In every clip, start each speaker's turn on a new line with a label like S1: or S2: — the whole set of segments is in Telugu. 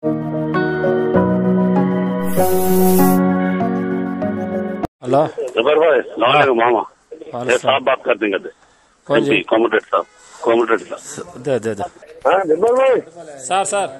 S1: हेलो
S2: जबर भाई सलाम वालेकुम मामा
S1: वालेकुम
S2: ये साहब बात करते हैं कहते
S1: कौन जी
S2: कॉमेडेट साहब कॉमेडेट साहब
S1: दे दे दे
S2: జబ్బర్ భాయ్
S1: సార్ సార్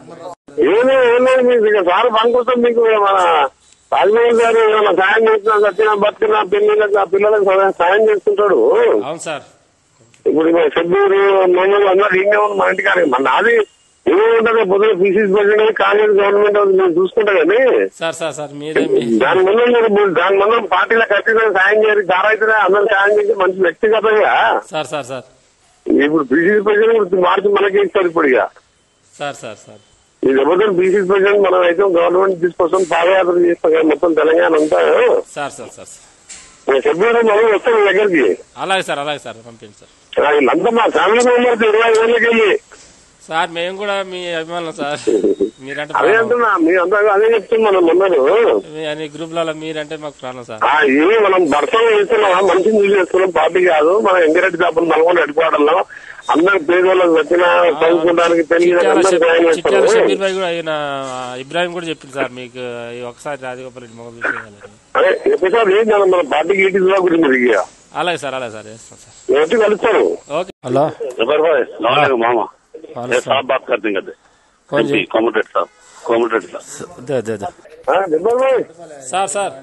S2: ఏమీ ఏమీ మీకు ఇక సార్ పనికొస్తాం మీకు మన రాజమోహన్ గారు ఏమైనా సాయం చేస్తున్నా చచ్చినా బతికినా పిల్లలకు ఆ పిల్లలకు సహాయం- సాయం చేస్తుంటాడు
S1: అవును సార్
S2: ఇప్పుడు మన షెడ్యూరు మమ్మల్ని అందరూ ఈయనే ఉంది మన ఇంటికాడ మన నాది ఏముంటది పొద్దున పీసీసీ ప్రెసిడెంట్ కాంగ్రెస్ గవర్నమెంట్ అది నేను చూసుకుంటా కానీ
S1: సార్ సార్ సార్ మీరే మీ
S2: దాని ముందు మీరు మీరు దాని ముందు పార్టీలో ఖచ్చితంగా సాయం చేయాలి దారైతే అందరూ సాయం చేసి మంచి వ్యక్తిగతంగా
S1: సార్ సార్ సార్
S2: ఇప్పుడు బీసీసీ ప్రెసిడెంట్ మార్చి మనకి ఇస్తారు ఇప్పుడు ఇక
S1: సార్ సార్ సార్
S2: ఈ జబర్దస్త్ బీసీసీ ప్రెసిడెంట్ మనం అయితే గవర్నమెంట్ తీసుకొస్తాం పాదయాత్ర చేస్తాం కదా మొత్తం తెలంగాణ అంతా
S1: సార్ సార్ సార్
S2: ఫిబ్రవరి మనం వస్తాం మీ దగ్గరికి
S1: అలాగే సార్ అలాగే సార్ పంపించండి సార్
S2: ఆ, వీళ్ళంతా మా ఫ్యామిలీ మెంబర్స్ ఇరవై ఏళ్ళకి వెళ్ళి
S1: సార్ మేము కూడా మీ అభిమానులు సార్ మీరంటే
S2: అదే
S1: ప్రాణం.
S2: అంటున్నా మీ అందరూ అదే చెప్తున్నాం మనం అందరూ
S1: మీ అన్ని గ్రూప్లలో మీరంటే మాకు ప్రాణం సార్
S2: ఆ, ఇవి మనం దర్శనం చేస్తున్నాం మంచిని చూసి చేస్తున్నాం పార్టీ కాదు మన ఎంకరెడ్డి చేపలు నల్గొండ హెడ్క్వార్టర్ అందరు పేదోళ్ళకి వచ్చిన చదువుకోవడానికి పెళ్లి
S1: చిట్యాల
S2: అందరూ
S1: షబీ-
S2: సాయం
S1: చిట్యాల
S2: చేస్తారు
S1: షబీర్ భాయ్ కూడా ఆయన ఇబ్రాహిం కూడా చెప్పింది సార్ మీకు ఈ ఒకసారి రాజగోపాల్ రెడ్డి మొగలు చూసేయాలి
S2: అదే ఎప్పుడు ఏం చేయాలి మన పార్టీకి ఏంటి గురించి మీరు ఇక
S1: అలాగే సార్ అలాగే సార్ చేస్తాం సార్
S2: నేను వచ్చి కలుస్తాను
S1: ఓకే హలో
S2: जबर भाई सलाम वालेकुम मामा ये
S1: वालेकुम
S2: साहब बात करते हैं कहते
S1: कौन जी
S2: कॉमेडेट साहब कॉमेडेट साहब
S1: दे दे दे
S2: జబ్బర్ భాయ్
S1: సార్ సార్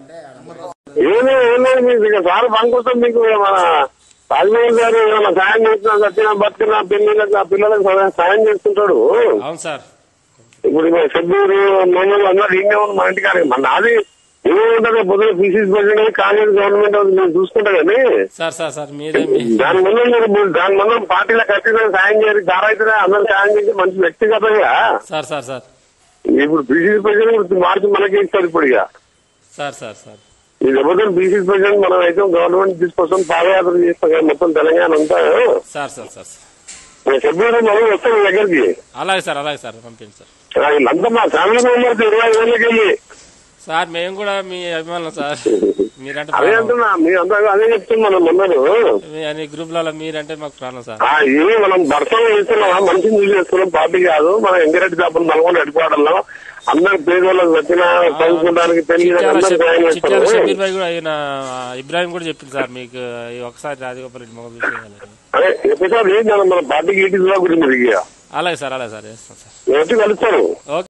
S2: ఏమీ ఏమీ మీకు ఇక సార్ పనికొస్తాం మీకు మన రాజమోహన్ గారు ఏమైనా సాయం చేస్తున్నా చచ్చినా బతికినా పిల్లలకు ఆ పిల్లలకు సహాయం- సాయం చేస్తుంటాడు
S1: అవును సార్
S2: ఇప్పుడు మన షెడ్యూరు మమ్మల్ని అందరూ ఈయనే ఉంది మన ఇంటికాడ మన నాది ఏముంటది పొద్దున పీసీసీ ప్రెసిడెంట్ కాంగ్రెస్ గవర్నమెంట్ అది నేను చూసుకుంటా కానీ
S1: సార్ సార్ సార్ మీరే మీ
S2: దాని ముందు మీరు దాని ముందు పార్టీలో ఖచ్చితంగా సాయం చేయాలి దారైతే అందరూ సాయం చేసి మంచి వ్యక్తిగతంగా
S1: సార్ సార్ సార్
S2: ఇప్పుడు బీసీసీ ప్రెసిడెంట్ మార్చి మనకి ఇస్తారు ఇప్పుడు ఇక
S1: సార్ సార్ సార్
S2: ఈ జబర్దస్త్ బీసీసీ ప్రెసిడెంట్ మనం అయితే గవర్నమెంట్ తీసుకొస్తాం పాదయాత్ర చేస్తాం కదా మొత్తం తెలంగాణ అంతా
S1: సార్ సార్ సార్
S2: ఫిబ్రవరి మనం వస్తాం మీ దగ్గరికి
S1: అలాగే సార్ అలాగే సార్ పంపించండి సార్
S2: ఆ, వీళ్ళంతా మా ఫ్యామిలీ మెంబర్స్ ఇరవై ఏళ్ళకి వెళ్ళి
S1: సార్ మేము కూడా మీ అభిమానులు సార్ మీరంటే
S2: అదే
S1: ప్రాణం.
S2: అంటున్నా మీ అందరూ అదే చెప్తున్నాం మనం అందరూ
S1: మీ అన్ని గ్రూప్లలో మీరంటే మాకు ప్రాణం సార్
S2: ఆ, ఇవి మనం దర్శనం చేస్తున్నాం మంచిని చూసి చేస్తున్నాం పార్టీ కాదు మన ఎంకరెడ్డి చేపలు నల్గొండ హెడ్క్వార్టర్ లో అందరు పేదోళ్ళకి వచ్చిన చదువుకోవడానికి పెళ్లి
S1: చిట్యాల
S2: అందరూ
S1: షబీ-
S2: సాయం
S1: చిట్యాల
S2: చేస్తారు
S1: షబీర్ భాయ్ కూడా ఆయన ఇబ్రాహిం కూడా చెప్పింది సార్ మీకు ఈ ఒకసారి రాజగోపాల్ రెడ్డి మొగలు చూసేయాలి
S2: అదే ఎప్పుడు ఏం చేయాలి మన పార్టీకి ఏంటి గురించి మీరు ఇక
S1: అలాగే సార్ అలాగే సార్ చేస్తాం సార్
S2: నేను వచ్చి కలుస్తాను
S1: ఓకే